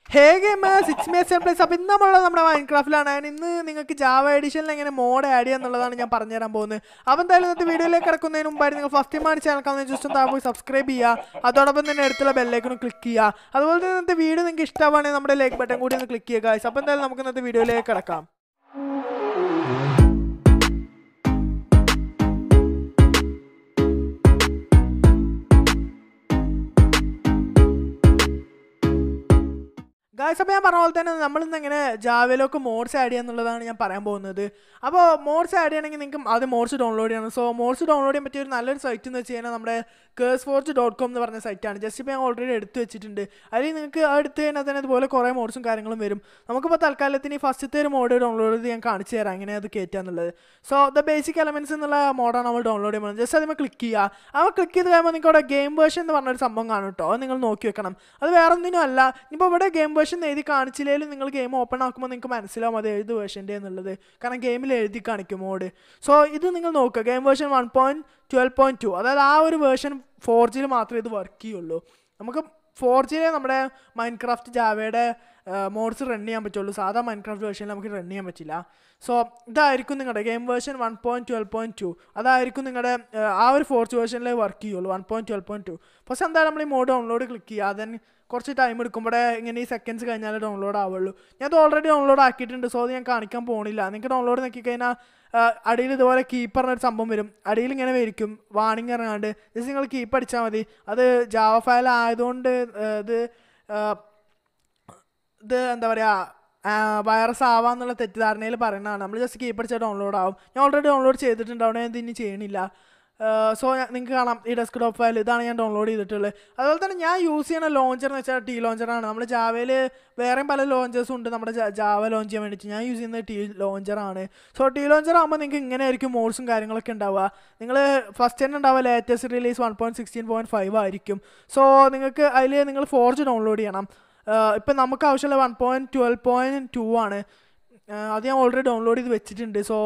ഹേ game six മേ seven place അപ്പോൾ ഇന്ന് നമ്മളുള്ളത് നമ്മുടെ മൈൻക്രാഫ്റ്റിലാണ് And ഇന്ന് നിങ്ങൾക്ക് ജാവ എഡിഷനിൽ എങ്ങനെ മോഡ് ആഡ് ചെയ്യുക എന്നുള്ളതാണ് ഞാൻ പറഞ്ഞുതരാൻ പോകുന്നത് അപ്പോൾ എന്തായാലും ഇന്നത്തെ വീഡിയോയിലേക്ക് കിടക്കുന്നതിന് മുമ്പായിട്ട് നിങ്ങൾ ഫസ്റ്റ് ടൈം ആണ് ചാനൽ കാണുന്നത് ജസ്റ്റ് ഒന്ന് പോയി സബ്സ്ക്രൈബ് ചെയ്യുക അതോടൊപ്പം തന്നെ അടുത്തുള്ള ബെല്ലേക്കൊന്ന് ക്ലിക്ക് ചെയ്യുക അതുപോലെ തന്നെ ഇന്നത്തെ വീഡിയോ നിങ്ങൾക്ക് ഇഷ്ടമാണെങ്കിൽ നമ്മുടെ ലൈക്ക് ബട്ടൺ കൂടി ഒന്ന് ക്ലിക്ക് ചെയ്യുക അപ്പോൾ എന്തായാലും നമുക്ക് ഇന്നത്തെ വീഡിയോയിലേക്ക് കിടക്കാം ഗായ്സ് അപ്പോൾ ഞാൻ പറഞ്ഞ പോലെ തന്നെ നമ്മളിന്ന് എങ്ങനെ ജാവയിലൊക്കെ മോഡ്സ് ആഡ് ചെയ്യുക എന്നുള്ളതാണ് ഞാൻ പറയാൻ പോകുന്നത് അപ്പോൾ മോഡ്സ് ആഡ് ചെയ്യണമെങ്കിൽ നിങ്ങൾക്ക് ആദ്യം മോഡ്സ് ഡൗൺലോഡ് ചെയ്യണം സോ മോഡ്സ് ഡൗൺലോഡ് ചെയ്യാൻ പറ്റിയ ഒരു നല്ലൊരു സൈറ്റ് എന്ന് വെച്ച് കഴിഞ്ഞാൽ നമ്മുടെ കേസ് ഫോർജ് ഡോട്ട് കോം എന്ന് പറഞ്ഞ സൈറ്റാണ് ജസ്റ്റ് ഇപ്പോൾ ഞാൻ ഓൾറെഡി എടുത്ത് വെച്ചിട്ടുണ്ട് അതിൽ നിങ്ങൾക്ക് ആ എടുത്ത് കഴിഞ്ഞാൽ തന്നെ അതുപോലെ കുറേ മോഡ്സും കാര്യങ്ങളും വരും നമുക്കിപ്പോൾ തൽക്കാലത്തിന് ഈ ഫസ്റ്റത്തെ ഒരു മോഡ് ഡൗൺലോഡ് ചെയ്ത് ഞാൻ കാണിച്ചു തരാം എങ്ങനെ അത് കയറ്റുക എന്നുള്ളത് സോ ദ ബേസിക് എലമെൻറ്റ്സ് എന്നുള്ള മോഡാണ് നമ്മൾ ഡൗൺലോഡ് ചെയ്യുമ്പോൾ ജസ്റ്റ് അതിൽ ക്ലിക്ക് ചെയ്യുക അവ ക്ലിക്ക് ചെയ്ത് കഴിയുമ്പോൾ നിങ്ങൾക്ക് അവിടെ ഗെയിം വേർഷൻ എന്ന് പറഞ്ഞൊരു സംഭവം കാണും കേട്ടോ അത് നിങ്ങൾ നോക്കി വെക്കണം അത് വേറെ ഒന്നിനും അല്ല ഇപ്പോൾ ഇവിടെ ഗെയിം വേർഷൻ എഴുതി കാണിച്ചില്ലെങ്കിലും നിങ്ങൾ ഗെയിം ഓപ്പൺ ആക്കുമ്പോൾ നിങ്ങൾക്ക് മനസ്സിലാവും അത് ഏത് വേർഷൻ്റെ എന്നുള്ളത് കാരണം ഗെയിമിൽ എഴുതി കാണിക്കും മോഡ് സോ ഇത് നിങ്ങൾ നോക്കുക game version one point twelve point two അതായത് ആ ഒരു വേർഷൻ ഫോർ ജിയിൽ മാത്രമേ ഇത് വർക്ക് ചെയ്യുള്ളൂ നമുക്ക് ഫോർ ജിയിലെ നമ്മുടെ മൈൻക്രാഫ്റ്റ് ജാവയുടെ മോഡ്സ് റൺ ചെയ്യാൻ പറ്റുള്ളൂ സാധാ മൈൻക്രാഫ്റ്റ് വേർഷനിൽ നമുക്ക് റൺ ചെയ്യാൻ പറ്റില്ല സോ ഇതായിരിക്കും നിങ്ങളുടെ game version one point twelve point two അതായിരിക്കും നിങ്ങളുടെ ആ ഒരു ഫോർത്ത് വേർഷനിലേ വർക്ക് ചെയ്യുള്ളൂ one point twelve point two പക്ഷേ എന്തായാലും നമ്മൾ ഈ മോഡ് ഡൗൺലോഡ് ക്ലിക്ക് ചെയ്യുക ദെൻ കുറച്ച് ടൈം എടുക്കുമ്പോഴേ ഇങ്ങനെ ഈ സെക്കൻഡ്സ് കഴിഞ്ഞാലേ ഡൗൺലോഡ് ആവുള്ളൂ ഞാൻ അത് ഓൾറെഡി ഡൗൺലോഡ് ആക്കിയിട്ടുണ്ട് സോ അത് ഞാൻ കാണിക്കാൻ പോകണില്ല നിങ്ങൾക്ക് ഡൗൺലോഡ് നോക്കിക്കഴിഞ്ഞാൽ അടിയിൽ ഇതുപോലെ കീപ്പർ എന്നൊരു സംഭവം വരും അടിയിൽ ഇങ്ങനെ വരിക്കും വാണിംഗ് ഇറങ്ങാണ്ട് ജസ്റ്റ് നിങ്ങൾ കീപ്പ് അടിച്ചാൽ മതി അത് ജാവ ഫയൽ ആയതുകൊണ്ട് ഇത് ഇത് എന്താ പറയുക വൈറസ് ആവാന്നുള്ള തെറ്റിദ്ധാരണയിൽ പറയുന്നതാണ് നമ്മൾ ജസ്റ്റ് കീപ്പ് അടിച്ചാൽ ഡൗൺലോഡ് ആവും ഞാൻ ഓൾറെഡി ഡൗൺലോഡ് ചെയ്തിട്ടുണ്ട് അവിടെ ഞാൻ ഇതിന് ചെയ്യണില്ല സോ നിങ്ങൾക്ക് കാണാം ഈ ഡെസ്ക്ടോപ്പ് ഫയൽ ഇതാണ് ഞാൻ ഡൗൺലോഡ് ചെയ്തിട്ടുള്ളത് അതുപോലെ തന്നെ ഞാൻ യൂസ് ചെയ്യുന്ന ലോഞ്ചർ എന്ന് വെച്ചാൽ ടി ലോഞ്ചറാണ് നമ്മൾ ജാവയിൽ വേറെയും പല ലോഞ്ചേഴ്സും ഉണ്ട് നമ്മുടെ ജാവ ലോഞ്ച് ചെയ്യാൻ വേണ്ടിയിട്ട് ഞാൻ യൂസ് ചെയ്യുന്നത് ടി ലോഞ്ചറാണ് സോ ടി ലോഞ്ചർ ആകുമ്പോൾ നിങ്ങൾക്ക് ഇങ്ങനെ ആയിരിക്കും മോഡ്സും കാര്യങ്ങളൊക്കെ ഉണ്ടാവുക നിങ്ങൾ ഫസ്റ്റ് തന്നെ ഉണ്ടാവുക latest release one point sixteen point five ആയിരിക്കും സോ നിങ്ങൾക്ക് അതിൽ നിങ്ങൾ ഫോർജ് ഡൗൺലോഡ് ചെയ്യണം ഇപ്പം നമുക്ക് ആവശ്യമുള്ള one point twelve point two ആണ് അത് ഞാൻ ഓൾറെഡി ഡൗൺലോഡ് ചെയ്ത് വെച്ചിട്ടുണ്ട് സോ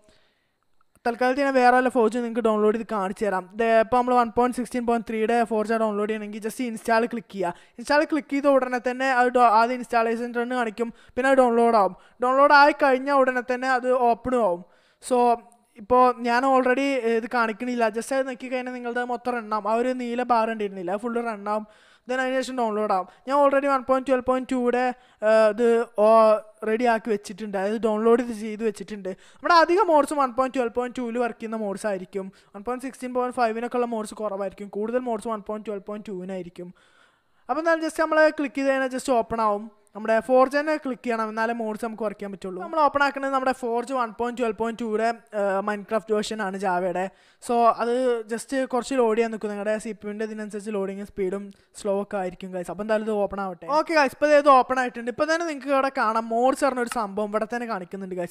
തൽക്കാലത്ത് ഞാൻ വേറെ വല്ല ഫോർജ് നിങ്ങൾക്ക് ഡൗൺലോഡ് ചെയ്ത് കാണിച്ചു തരാം ഇപ്പോൾ നമ്മൾ വൺ പോയിൻറ്റ് സിക്സ്റ്റീൻ പോയിൻറ്റ് ത്രീയുടെ ഫോർജ് ഡൗൺലോഡ് ചെയ്യണമെങ്കിൽ ജസ്റ്റ് ഇൻസ്റ്റാൾ ക്ലിക്ക് ചെയ്യുക ഇൻസ്റ്റാൾ ക്ലിക്ക് ചെയ്ത ഉടനെ തന്നെ അത് ആദ്യം ഇൻസ്റ്റാളേഷൻ റൺ കാണിക്കും പിന്നെ അത് ഡൗൺലോഡ് ആവും ഡൗൺലോഡ് ആയി കഴിഞ്ഞാൽ ഉടനെ തന്നെ അത് ഓപ്പണും ആവും സോ ഇപ്പോൾ ഞാൻ ഓൾറെഡി ഇത് കാണിക്കണില്ല ജസ്റ്റ് അത് നോക്കി കഴിഞ്ഞാൽ നിങ്ങളുടെ മൊത്തം റണ്ണാവും ആ ഒരു നീല ബാർ ഉണ്ടായിരുന്നില്ല ഫുള്ള് റണ്ണാവും ദെൻ അതിന് ശേഷം ഡൗൺലോഡ് ആവും ഞാൻ already one point twelve point ടൂടെ ഇത് റെഡി ആക്കി വെച്ചിട്ടുണ്ട് അതായത് ഡൗൺലോഡ് ചെയ്ത് വെച്ചിട്ടുണ്ട് നമ്മുടെ അധിക mods one point twelve point ടൂവിൽ വർക്ക് ചെയ്യുന്ന മോഡ്സ് ആയിരിക്കും വൺ പോയിൻറ്റ് സിക്സ്റ്റീൻ പോയിൻറ്റ് ഫൈവിനൊക്കെ ഉള്ള മോഡ്സ് കുറവായിരിക്കും കൂടുതൽ mods one point twelve point ടൂവിനായിരിക്കും അപ്പോൾ എന്നാലും ജസ്റ്റ് നമ്മൾ ക്ലിക്ക് ചെയ്ത് കഴിഞ്ഞാൽ ജസ്റ്റ് ഓപ്പൺ ആവും നമ്മുടെ ഫോർജ് തന്നെ ക്ലിക്ക് ചെയ്യണം എന്നാലേ മോഡ്സ് നമുക്ക് വർക്ക് ചെയ്യാൻ പറ്റുള്ളൂ നമ്മൾ ഓപ്പൺ ആക്കുന്നത് നമ്മുടെ forge one point twelve point ടൂയുടെ മൈൻക്രാഫ്റ്റ് വേർഷൻ ആണ് ജാവയുടെ സോ അത് ജസ്റ്റ് കുറച്ച് ലോഡ് ചെയ്യാൻ നിൽക്കും നിങ്ങളുടെ സി പി യുവിൻ്റെ ഇതിനനുസരിച്ച് ലോഡിങ് സ്പീഡും സ്ലോ ഒക്കെ ആയിരിക്കും ഗൈസ് അപ്പോൾ എന്തായാലും ഇത് ഓപ്പൺ ആവട്ടെ ഓക്കെ ഗൈസ് ഇപ്പോൾ ഇത് ഓപ്പൺ ആയിട്ടുണ്ട് ഇപ്പോൾ തന്നെ നിങ്ങൾക്ക് ഇവിടെ കാണാം മോഡ്സ് പറഞ്ഞ ഒരു സംഭവം ഇവിടെ തന്നെ കാണിക്കുന്നുണ്ട് ഗൈസ്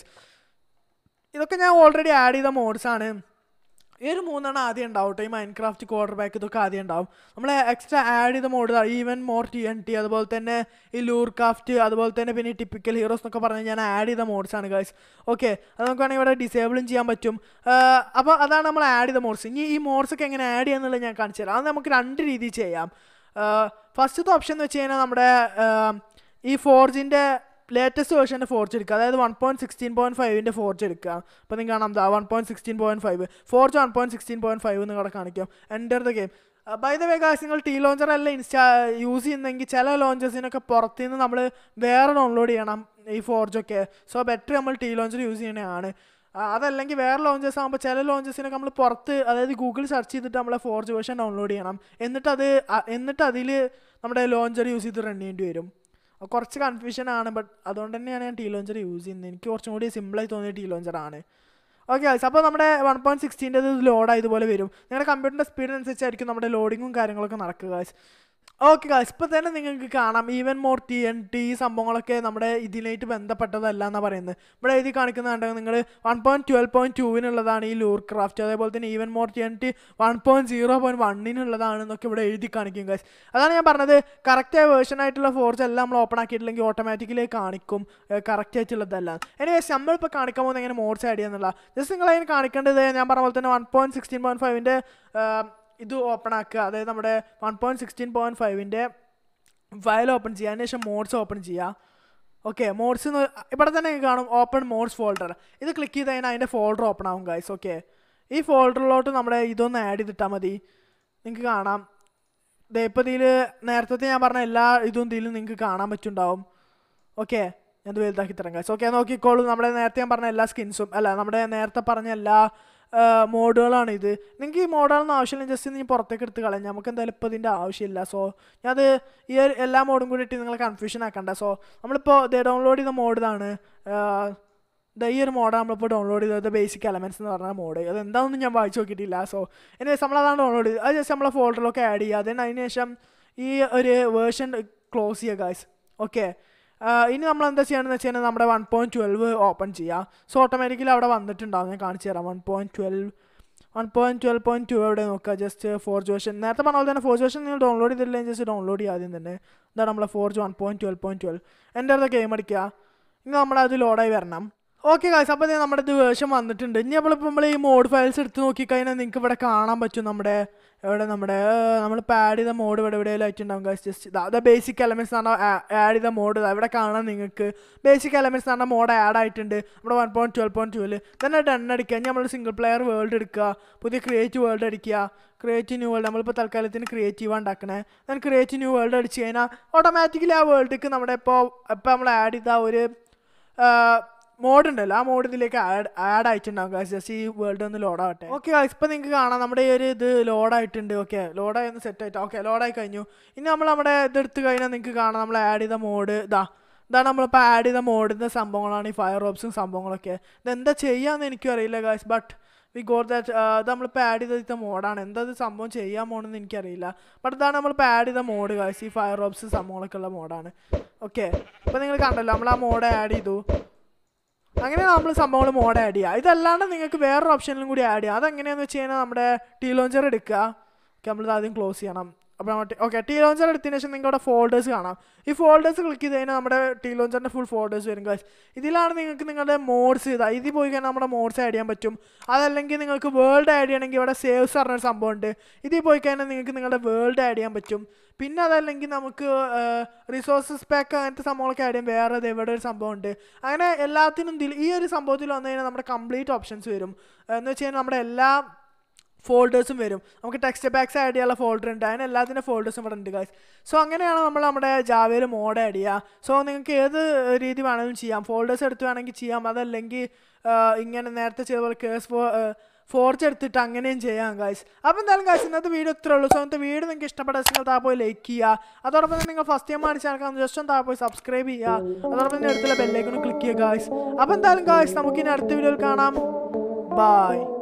ഇതൊക്കെ ഞാൻ ഓൾറെഡി ആഡ് ചെയ്ത മോഡ്സ് ആണ് ഈ ഒരു മൂന്നെണ്ണം ആദ്യം ഉണ്ടാവും കേട്ടോ ഈ മൈൻക്രാഫ്റ്റ് ക്വാർട്ടർ ബാക്ക് ഇതൊക്കെ ആദ്യം ഉണ്ടാവും നമ്മൾ എക്സ്ട്രാ ആഡ് ചെയ്ത mod even more T N T അതുപോലെ തന്നെ ഈ ലൂർ ക്രാഫ്റ്റ് അതുപോലെ തന്നെ പിന്നെ ഈ ടിപ്പിക്കൽ ഹീറോസ് എന്നൊക്കെ പറഞ്ഞ് ഞാൻ ആഡ് ചെയ്ത മോഡ്സ് ആണ് ഗൈസ് ഓക്കെ അത് നമുക്ക് വേണമെങ്കിൽ ഇവിടെ ഡിസേബിളും ചെയ്യാൻ പറ്റും അപ്പോൾ അതാണ് നമ്മൾ ആഡ് ചെയ്ത മോഡ്സ് ഇനി ഈ മോഡ്സ് ഒക്കെ എങ്ങനെ ആഡ് ചെയ്യാന്നുള്ളത് ഞാൻ കാണിച്ചു തരാം അത് നമുക്ക് രണ്ട് രീതിയിൽ ചെയ്യാം ഫസ്റ്റത്തെ ഓപ്ഷൻ എന്ന് വെച്ച് കഴിഞ്ഞാൽ നമ്മുടെ ഈ ഫോർജിൻ്റെ ലേറ്റസ്റ്റ് വേർഷൻ്റെ ഫോർജ് എടുക്കുക അതായത് വൺ പോയിൻറ്റ് സിക്സ്റ്റീൻ പോയിൻറ്റ് ഫൈവിൻ്റെ ഫോർജ് എടുക്കുക അപ്പോൾ നിങ്ങൾ കാണാം ദാ one point sixteen point five forge one point sixteen point five എന്ന് ഇവിടെ കാണിക്കാം enter the game by the way guys നിങ്ങൾ ടി ലോഞ്ചർ അല്ല ഇൻസ്റ്റാ യൂസ് ചെയ്യുന്നെങ്കിൽ ചില ലോഞ്ചേഴ്സിനൊക്കെ പുറത്തുനിന്ന് നമ്മൾ വേറെ ഡൗൺലോഡ് ചെയ്യണം ഈ ഫോർജൊക്കെ സോ ബെറ്റർ നമ്മൾ ടി ലോഞ്ചർ യൂസ് ചെയ്യണതാണ് അതല്ലെങ്കിൽ വേറെ ലോഞ്ചേഴ്സ് ആകുമ്പോൾ ചില ലോഞ്ചേഴ്സിനൊക്കെ നമ്മൾ പുറത്ത് അതായത് ഗൂഗിൾ സെർച്ച് ചെയ്തിട്ട് നമ്മളെ ഫോർജ് വേർഷൻ ഡൗൺലോഡ് ചെയ്യണം എന്നിട്ട് അത് എന്നിട്ട് അതിൽ നമ്മുടെ ലോഞ്ചർ യൂസ് ചെയ്ത് റൺ ചെയ്യേണ്ടി വരും കുറച്ച് കൺഫ്യൂഷൻ ആണ് ബട്ട് അതുകൊണ്ട് തന്നെയാണ് ഞാൻ ടി ലോഞ്ചർ യൂസ് ചെയ്യുന്നത് എനിക്ക് കുറച്ചും കൂടി സിമ്പിളായി തോന്നിയ ടി ലോഞ്ചർ ആണ് ഓക്കെ അപ്പോൾ നമ്മുടെ വൺ പോയിൻറ്റ് സിക്സ്റ്റീൻ്റെ ഇത് ലോഡ് ഇതുപോലെ വരും നിങ്ങളുടെ കമ്പ്യൂട്ടറിൻ്റെ സ്പീഡിനനുസരിച്ചായിരിക്കും നമ്മുടെ ലോഡിങ്ങും കാര്യങ്ങളൊക്കെ നടക്കുക ഓക്കെ ഗായ്സ് ഇപ്പോൾ തന്നെ നിങ്ങൾക്ക് കാണാം even more T N T സംഭവങ്ങളൊക്കെ നമ്മുടെ ഇതിനായിട്ട് ബന്ധപ്പെട്ടതല്ല എന്നാണ് പറയുന്നത് ഇവിടെ എഴുതി കാണിക്കുന്നുണ്ടെങ്കിൽ നിങ്ങൾ വൺ പോയിൻറ്റ് ട്വൽവ് പോയിൻറ്റ് ടൂവിനുള്ളതാണ് ഈ ലൂർ ക്രാഫ്റ്റ് അതേപോലെ തന്നെ even more T N T one point zero point വണ്ണിനുള്ളതാണ് എന്നൊക്കെ ഇവിടെ എഴുതി കാണിക്കും ഗായ്സ് അതാണ് ഞാൻ പറഞ്ഞത് കറക്റ്റായ വേർഷൻ ആയിട്ടുള്ള ഫോർസ് എല്ലാം നമ്മൾ ഓപ്പൺ ആക്കിയിട്ടില്ലെങ്കിൽ ഓട്ടോമാറ്റിക്കലി കാണിക്കും കറക്റ്റ് ആയിട്ടുള്ളതല്ല എനിവേസ് നമ്മളിപ്പോൾ കാണിക്കാൻ പോകുന്നത് എങ്ങനെ മോഡ്സ് ആഡ് ചെയ്യാന്നുള്ള ജസ്റ്റ് നിങ്ങൾ അതിന് കാണിക്കേണ്ടത് ഞാൻ പറഞ്ഞ പോലെ തന്നെ വൺ പോയിൻറ്റ് സിക്സ്റ്റീൻ പോയിൻറ്റ് ഫൈവിൻ്റെ ഇത് ഓപ്പൺ ആക്കുക അതായത് നമ്മുടെ വൺ പോയിൻറ്റ് സിക്സ്റ്റീൻ പോയിൻറ്റ് ഫൈവിൻ്റെ ഫയൽ ഓപ്പൺ ചെയ്യുക അതിന് ശേഷം മോഡ്സ് ഓപ്പൺ ചെയ്യുക ഓക്കെ മോഡ്സ് ഇവിടെ തന്നെ നിങ്ങൾക്ക് കാണും ഓപ്പൺ മോഡ്സ് ഫോൾഡർ ഇത് ക്ലിക്ക് ചെയ്ത് കഴിഞ്ഞാൽ അതിൻ്റെ ഫോൾഡർ ഓപ്പൺ ആവും ഗൈസ് ഓക്കെ ഈ ഫോൾഡറിലോട്ട് നമ്മുടെ ഇതൊന്ന് ആഡ് ചെയ്തിട്ടാൽ മതി നിങ്ങൾക്ക് കാണാം ദേ ഇപ്പോൾ ഇതിൽ നേരത്തെ ഞാൻ പറഞ്ഞ എല്ലാ ഇതും ഇതിലും നിങ്ങൾക്ക് കാണാൻ പറ്റുണ്ടാവും ഓക്കെ ഞാൻ ഇത് വലുതാക്കി തരാം ഗൈസ് ഓക്കെ നോക്കിക്കോളൂ നമ്മുടെ നേരത്തെ ഞാൻ പറഞ്ഞ എല്ലാ സ്കിൻസും അല്ല നമ്മുടെ നേരത്തെ പറഞ്ഞ എല്ലാ മോഡുകളാണ് ഇത് നിങ്ങൾക്ക് ഈ മോഡുകളൊന്നും ആവശ്യമില്ല ജസ്റ്റ് നീ പുറത്തേക്ക് എടുത്ത് കളയാം നമുക്ക് എന്തായാലും ഇപ്പോൾ ഇതിൻ്റെ ആവശ്യമില്ല സോ ഞാനത് ഈ ഒരു എല്ലാ മോഡും കൂടി ഇട്ട് നിങ്ങളെ കൺഫ്യൂഷൻ ആക്കണ്ട സോ നമ്മളിപ്പോൾ ഇത് ഡൗൺലോഡ് ചെയ്ത മോഡ് ഇതാണ് ദാ ഈ ഒരു മോഡാണ് നമ്മളിപ്പോൾ ഡൗൺലോഡ് ചെയ്തത് ബേസിക് എലമെൻറ്റ്സ് എന്ന് പറഞ്ഞ മോഡ് അത് എന്താണെന്ന് ഞാൻ വായിച്ചു നോക്കിയിട്ടില്ല സോ എനിവേസ് നമ്മളതാണ് ഡൗൺലോഡ് ചെയ്തത് അത് ജസ്റ്റ് നമ്മളെ ഫോൾഡറിലൊക്കെ ആഡ് ചെയ്യുക അതിന് അതിന് ശേഷം ഈ ഒരു വേർഷൻ ക്ലോസ് ചെയ്യുക ഗായ്സ് ഓക്കെ ഇനി നമ്മൾ എന്താ ചെയ്യണമെന്ന് വെച്ച് കഴിഞ്ഞാൽ നമ്മുടെ വൺ പോയിൻറ്റ് ട്വൽവ് ഓപ്പൺ ചെയ്യുക സോ ഓട്ടോമാറ്റിക്കലി അവിടെ വന്നിട്ടുണ്ടാവും ഞാൻ കാണിച്ചു തരാം one point twelve one point twelve point two എവിടെ നോക്കുക ജസ്റ്റ് ഫോർ ജോഷൻ നേരത്തെ പറഞ്ഞ പോലെ തന്നെ ഫോർ ജോഷൻ നിങ്ങൾ ഡൗൺലോഡ് ചെയ്തില്ലെങ്കിൽ ജസ്റ്റ് ഡൗൺലോഡ് ചെയ്യുക ആദ്യം തന്നെ ഇതാണ് നമ്മളെ forge one point twelve point twelve എൻ്റെ അടുത്ത് ഗെയിം അടിക്കുക ഇനി നമ്മളത് ലോഡായി വരണം ഓക്കെ ഗായ്സ് അപ്പോൾ നമ്മുടെ ഇത് വേർഷൻ വന്നിട്ടുണ്ട് ഇനി നമ്മളിപ്പോൾ നമ്മൾ ഈ മോഡ് ഫയൽസ് എടുത്ത് നോക്കിക്കഴിഞ്ഞാൽ നിങ്ങൾക്ക് ഇവിടെ കാണാൻ പറ്റും നമ്മുടെ എവിടെ നമ്മുടെ നമ്മൾ ആഡ് ചെയ്ത മോഡ് ഇവിടെ എവിടെയെങ്കിലും ആയിട്ടുണ്ടാവും ഗായ്സ് ജസ്റ്റ് അതാ ബേസിക് എലമെൻറ്റ്സ് എന്ന് പറഞ്ഞാൽ ആഡ് ചെയ്ത മോഡ് ഇവിടെ കാണാൻ നിങ്ങൾക്ക് ബേസിക് എലമെൻറ്റ്സ് എന്ന് പറഞ്ഞാൽ മോഡ് ആഡ് ആയിട്ടുണ്ട് നമ്മുടെ one point twelve point twelve തന്നെ ഡൺ അടിക്കുക ഇനി നമ്മൾ സിംഗിൾ പ്ലെയർ വേൾഡ് എടുക്കുക പുതിയ ക്രിയേറ്റ് വേൾഡ് അടിക്കുക ക്രിയേറ്റ് ന്യൂ വേൾഡ് നമ്മളിപ്പോൾ തൽക്കാലത്തിന് ക്രിയേറ്റീവ് ഉണ്ടാക്കണേ ദെൻ ക്രിയേറ്റ് ന്യൂ വേൾഡ് അടിച്ച് കഴിഞ്ഞാൽ ഓട്ടോമാറ്റിക്കലി ആ വേൾഡിലേക്ക് നമ്മുടെ ഇപ്പോൾ ഇപ്പോൾ നമ്മൾ ആഡ് ചെയ്ത ഒരു മോഡ് ഉണ്ടല്ലോ ആ മോഡ് ഇതിലേക്ക് ആഡ് ആഡ് ആയിട്ടുണ്ടാവും ഗായ്സ് ജസ്റ്റ് ഈ വേൾഡ് ഒന്ന് ലോഡ് ആവട്ടെ ഓക്കെ ഗായ്സ് ഇപ്പം നിങ്ങൾക്ക് കാണാം നമ്മുടെ ഈ ഒരു ഇത് ലോഡ് ആയിട്ടുണ്ട് ഓക്കെ ലോഡായി ഒന്ന് സെറ്റ് ആയിട്ട് ഓക്കെ ലോഡായി കഴിഞ്ഞു ഇനി നമ്മൾ നമ്മുടെ ഇത് എടുത്ത് കഴിഞ്ഞാൽ നിങ്ങൾക്ക് കാണാം നമ്മൾ ആഡ് ചെയ്ത മോഡ് ഇതാ ഇതാണ് നമ്മളിപ്പോൾ ആഡ് ചെയ്ത മോഡിൻ്റെ സംഭവങ്ങളാണ് ഈ ഫയർ ഓപ്സും സംഭവങ്ങളൊക്കെ ഇതെന്താ ചെയ്യാമെന്ന് എനിക്കും അറിയില്ല guys but we got that ഇത് നമ്മളിപ്പോൾ ആഡ് ചെയ്ത മോഡാണ് എന്താ ഇത് സംഭവം ചെയ്യാൻ പോകണമെന്ന് എനിക്കറിയില്ല ബട്ട് ഇതാണ് നമ്മളിപ്പോൾ ആഡ് ചെയ്ത മോഡ് ഗായ്സ് ഈ ഫയർ ഓപ്സ് സംഭവങ്ങളൊക്കെ ഉള്ള മോഡാണ് ഓക്കെ ഇപ്പോൾ നിങ്ങൾ കണ്ടല്ലോ നമ്മൾ ആ മോഡ് ആഡ് ചെയ്തു അങ്ങനെ നമ്മൾ സംഭവങ്ങൾ മോഡ് ആഡ് ചെയ്യുക ഇതല്ലാണ്ട് നിങ്ങൾക്ക് വേറൊരു ഓപ്ഷനിലും കൂടി ആഡ് ചെയ്യാം അതെങ്ങനെയാണെന്ന് വെച്ച് കഴിഞ്ഞാൽ നമ്മുടെ ടീ ലോഞ്ചർ എടുക്കുക ഓക്കെ നമ്മളിത് ആദ്യം ക്ലോസ് ചെയ്യണം അപ്പോൾ ഓക്കെ ടീ ലോഞ്ചർ എടുത്തതിന് ശേഷം നിങ്ങളുടെ ഫോൾഡേഴ്സ് കാണാം ഈ ഫോൾഡേഴ്സ് ക്ലിക്ക് ചെയ്ത് കഴിഞ്ഞാൽ നമ്മുടെ ടീ ലോഞ്ചറിൻ്റെ ഫുൾ ഫോൾഡേഴ്സ് വരും ഗൈസ് ഇതിലാണ് നിങ്ങൾക്ക് നിങ്ങളുടെ മോഡ്സ് ഇതാ ഇതിൽ പോയി കഴിഞ്ഞാൽ നമ്മുടെ മോഡ്സ് ആഡ് ചെയ്യാൻ പറ്റും അതല്ലെങ്കിൽ നിങ്ങൾക്ക് വേൾഡ് ആഡ് ചെയ്യണമെങ്കിൽ ഇവിടെ സേവ്സ് പറഞ്ഞൊരു സംഭവമുണ്ട് ഇതിൽ പോയി കഴിഞ്ഞാൽ നിങ്ങൾക്ക് നിങ്ങളുടെ വേൾഡ് ആഡ് ചെയ്യാൻ പറ്റും പിന്നെ അതല്ലെങ്കിൽ നമുക്ക് റിസോഴ്സസ് പാക്ക് അങ്ങനത്തെ സംഭവങ്ങളൊക്കെ ആഡ് ചെയ്യാൻ വേറെ എവിടെ ഒരു സംഭവമുണ്ട് അങ്ങനെ എല്ലാത്തിനും ഇതിൽ ഈ ഒരു സംഭവത്തിൽ വന്നു കഴിഞ്ഞാൽ നമ്മുടെ കംപ്ലീറ്റ് ഓപ്ഷൻസ് വരും എന്ന് വെച്ച് കഴിഞ്ഞാൽ നമ്മുടെ എല്ലാ ഫോൾഡേഴ്സും വരും നമുക്ക് ടെക്സ്റ്റ് ബാക്സ് ആഡ് ചെയ്യാനുള്ള ഫോൾഡർ ഉണ്ട് അതിന് എല്ലാത്തിൻ്റെ ഫോൾഡേഴ്സും ഇവിടെ ഉണ്ട് ഗൈസ് സോ അങ്ങനെയാണ് നമ്മൾ നമ്മുടെ ജാവയിൽ മോഡ് ആഡ് ചെയ്യുക സോ നിങ്ങൾക്ക് ഏത് രീതി വേണമെങ്കിലും ചെയ്യാം ഫോൾഡേഴ്സ് എടുത്ത് വേണമെങ്കിൽ ചെയ്യാം അതല്ലെങ്കിൽ ഇങ്ങനെ നേരത്തെ ചെയ്ത പോലെ കേസ് ഫോ ഫോർജ് എടുത്തിട്ട് അങ്ങനെയും ചെയ്യാം ഗൈസ് അപ്പോൾ എന്തായാലും ഗൈസ് ഇന്നത്തെ വീഡിയോ ഇത്രേ ഉള്ളൂ സോ ഇന്നത്തെ വീഡിയോ നിങ്ങൾക്ക് ഇഷ്ടപ്പെട്ട നിങ്ങൾ താ പോയി ലൈക്ക് ചെയ്യുക അതോടൊപ്പം തന്നെ നിങ്ങൾ ഫസ്റ്റ് ടൈം ആണ് ചാനൽ ജസ്റ്റ് ഒന്ന് താ പോയി സബ്സ്ക്രൈബ് ചെയ്യുക അതോടൊപ്പം തന്നെ അടുത്തുള്ള ബെല്ലേക്കൊന്ന് ക്ലിക്ക് ചെയ്യുക ഗൈസ് അപ്പോൾ എന്തായാലും ഗൈസ് നമുക്കിനി അടുത്ത വീഡിയോയിൽ കാണാം ബൈ